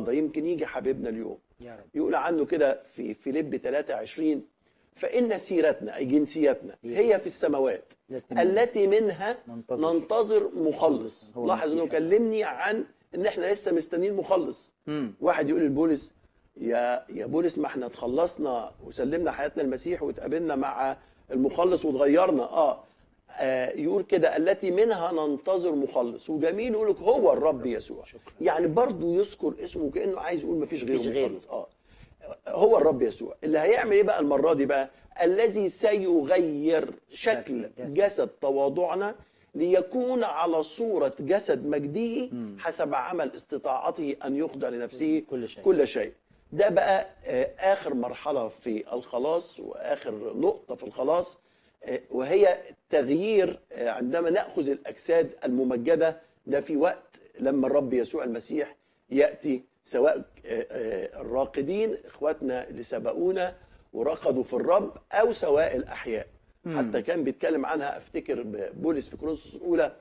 النهارده يمكن يجي حبيبنا اليوم يا رب يقول عنه كده في فيليب 23 فإن سيرتنا أي جنسيتنا هي في السماوات التي منها التي منها ننتظر. ننتظر مخلص هو لاحظ انه المسيح. كلمني عن ان احنا لسه مستنيين مخلص مم. واحد يقول لبولس يا يا بولس ما احنا اتخلصنا وسلمنا حياتنا المسيح واتقابلنا مع المخلص واتغيرنا اه, آه يقول كده التي منها ننتظر مخلص وجميل يقول لك هو الرب يسوع شكرا. يعني برضه يذكر اسمه كانه عايز يقول ما فيش غيره مفيش غيره. مخلص اه هو الرب يسوع اللي هيعمل ايه بقى المره دي بقى الذي سيغير شكل شكل جسد. جسد تواضعنا ليكون على صورة جسد مجده حسب عمل استطاعته أن يخضع لنفسه كل شيء. كل شيء ده بقى آه، آخر مرحلة في الخلاص وآخر نقطة في الخلاص آه، وهي التغيير آه، عندما نأخذ الأجساد الممجدة ده في وقت لما الرب يسوع المسيح يأتي سواء آه، آه، الراقدين إخواتنا اللي سبقونا ورقدوا في الرب أو سواء الأحياء حتى كان بيتكلم عنها افتكر بولس في كورنثوس الاولى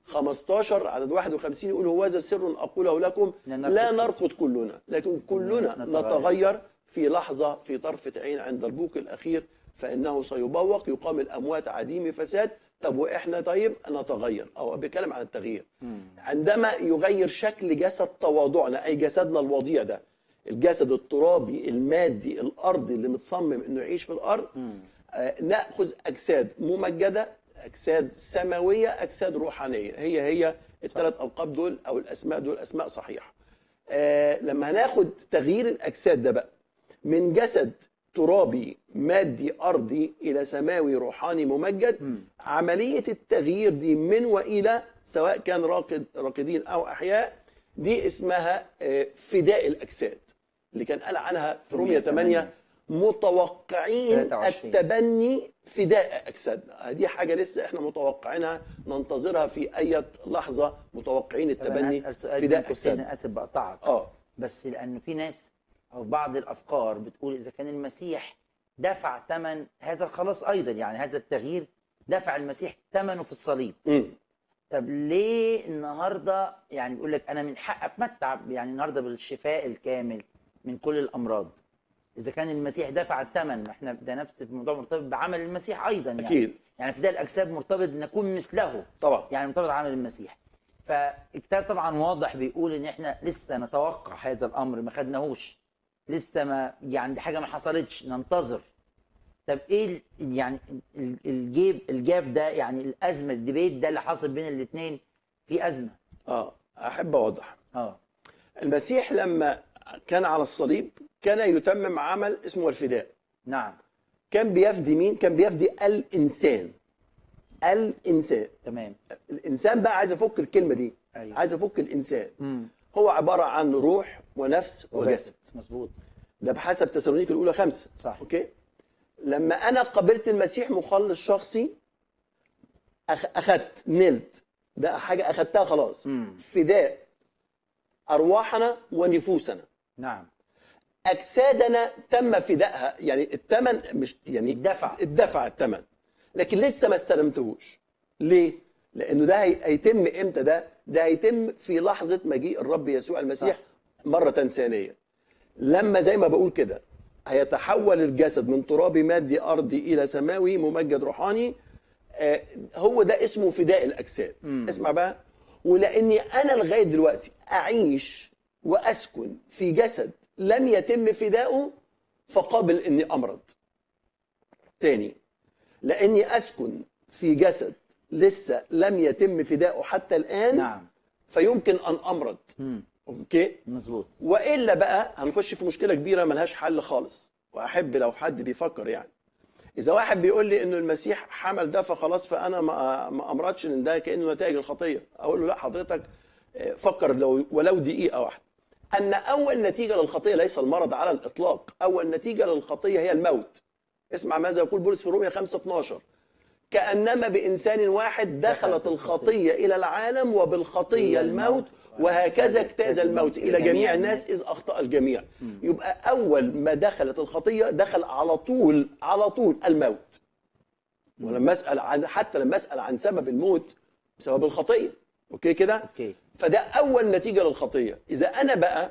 15 عدد 51 يقول هو هذا سر اقوله لكم لا نرقد لا كلنا. نرقد كلنا لكن كلنا نتغير. نتغير في لحظه في طرفه عين عند البوق الاخير فانه سيبوق يقام الاموات عديم فساد طب واحنا طيب نتغير او بيتكلم عن التغيير عندما يغير شكل جسد تواضعنا اي جسدنا الوضيع ده الجسد الترابي المادي الارضي اللي متصمم انه يعيش في الارض آه، ناخذ اجساد ممجده اجساد سماويه اجساد روحانيه هي هي الثلاث القاب دول او الاسماء دول اسماء صحيحه آه، لما هناخد تغيير الاجساد ده بقى من جسد ترابي مادي ارضي الى سماوي روحاني ممجد عمليه التغيير دي من والى سواء كان راقد راقدين او احياء دي اسمها آه، فداء الاجساد اللي كان قال عنها في رومية 8 متوقعين 23. التبني فداء اجسادنا دي حاجه لسه احنا متوقعينها ننتظرها في اي لحظه متوقعين طب انا التبني اسال سؤال فداء بين قوسين اجسادنا اسف بقطعك اه بس لانه في ناس او بعض الافكار بتقول اذا كان المسيح دفع ثمن هذا الخلاص ايضا يعني هذا التغيير دفع المسيح ثمنه في الصليب مم. طب ليه النهارده يعني بيقول لك انا من حق اتمتع يعني النهارده بالشفاء الكامل من كل الامراض اذا كان المسيح دفع الثمن ما احنا ده نفس الموضوع مرتبط بعمل المسيح ايضا يعني اكيد يعني فداء الاجساد مرتبط نكون مثله طبعا يعني مرتبط عمل المسيح فالكتاب طبعا واضح بيقول ان احنا لسه نتوقع هذا الامر ما خدناهوش لسه ما يعني دي حاجه ما حصلتش ننتظر طب ايه ال- يعني ال- الجيب الجاب ده يعني الازمه الديبيت ده اللي حاصل بين الاثنين في ازمه اه احب اوضح اه المسيح لما كان على الصليب كان يتمم عمل اسمه الفداء نعم كان بيفدي مين كان بيفدي الانسان الانسان تمام الانسان بقى عايز افك الكلمه دي أيوة. عايز افك الانسان امم هو عباره عن روح ونفس وجسد مظبوط ده بحسب تسالونيك الاولى خمسة صح اوكي لما انا قابلت المسيح مخلص شخصي أخ... اخدت نلت ده حاجه اخدتها خلاص مم. فداء ارواحنا ونفوسنا نعم اجسادنا تم فدائها يعني الثمن مش يعني اتدفع. اتدفع الثمن لكن لسه ما استلمتهوش ليه لانه ده هي- هيتم امتى ده ده هيتم في لحظه مجيء الرب يسوع المسيح صح. مره ثانيه لما زي ما بقول كده هيتحول الجسد من ترابي مادي ارضي الى سماوي ممجد روحاني آه، هو ده اسمه فداء الاجساد مم. اسمع بقى ولاني انا لغايه دلوقتي اعيش واسكن في جسد لم يتم فداؤه فقابل اني امرض تاني لاني اسكن في جسد لسه لم يتم فداؤه حتى الان نعم فيمكن ان امرض امم اوكي مظبوط والا بقى هنخش في مشكله كبيره ملهاش حل خالص واحب لو حد بيفكر يعني اذا واحد بيقول لي انه المسيح حمل ده فخلاص فانا ما ما امرضش ان ده كانه نتائج الخطيه اقول له لا حضرتك آه، فكر لو ولو دقيقه واحده ان اول نتيجه للخطيه ليس المرض على الاطلاق اول نتيجه للخطيه هي الموت اسمع ماذا يقول بولس في روميا 5 12 كانما بانسان واحد دخلت الخطيه الى العالم وبالخطيه الموت وهكذا اجتاز الموت الى جميع الناس اذ اخطا الجميع يبقى اول ما دخلت الخطيه دخل على طول على طول الموت ولما اسال عن حتى لما اسال عن سبب الموت بسبب الخطيه اوكي كده اوكي فده اول نتيجه للخطيه اذا انا بقى